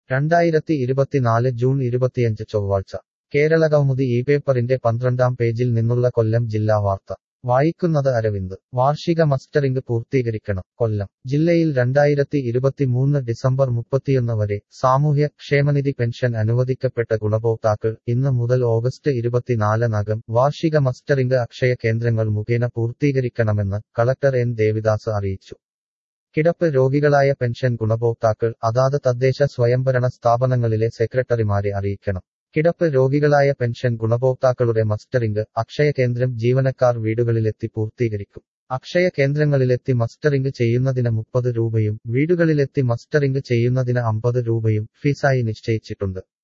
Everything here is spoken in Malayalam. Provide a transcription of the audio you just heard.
രണ്ടായിരത്തി ഇരുപത്തിനാല് ജൂൺ ഇരുപത്തിയഞ്ച് ചൊവ്വാഴ്ച കേരള കൗമുദി ഈ പേപ്പറിന്റെ പന്ത്രണ്ടാം പേജിൽ നിന്നുള്ള കൊല്ലം ജില്ലാ വാർത്ത വായിക്കുന്നത് അരവിന്ദ് വാർഷിക മസ്റ്ററിംഗ് പൂർത്തീകരിക്കണം കൊല്ലം ജില്ലയിൽ രണ്ടായിരത്തി ഇരുപത്തിമൂന്ന് ഡിസംബർ മുപ്പത്തിയൊന്ന് വരെ സാമൂഹ്യ ക്ഷേമനിധി പെൻഷൻ അനുവദിക്കപ്പെട്ട ഗുണഭോക്താക്കൾ ഇന്ന് മുതൽ ഓഗസ്റ്റ് ഇരുപത്തിനാലിനകം വാർഷിക മസ്റ്ററിംഗ് അക്ഷയ കേന്ദ്രങ്ങൾ മുഖേന പൂർത്തീകരിക്കണമെന്ന് കളക്ടർ എൻ ദേവിദാസ് അറിയിച്ചു കിടപ്പ് രോഗികളായ പെൻഷൻ ഗുണഭോക്താക്കൾ അതാത് തദ്ദേശ സ്വയംഭരണ സ്ഥാപനങ്ങളിലെ സെക്രട്ടറിമാരെ അറിയിക്കണം കിടപ്പ് രോഗികളായ പെൻഷൻ ഗുണഭോക്താക്കളുടെ മസ്റ്ററിംഗ് അക്ഷയ കേന്ദ്രം ജീവനക്കാർ വീടുകളിലെത്തി പൂർത്തീകരിക്കും അക്ഷയ കേന്ദ്രങ്ങളിലെത്തി മസ്റ്ററിംഗ് ചെയ്യുന്നതിന് മുപ്പത് രൂപയും വീടുകളിലെത്തി മസ്റ്ററിംഗ് ചെയ്യുന്നതിന് അമ്പത് രൂപയും ഫീസായി നിശ്ചയിച്ചിട്ടുണ്ട്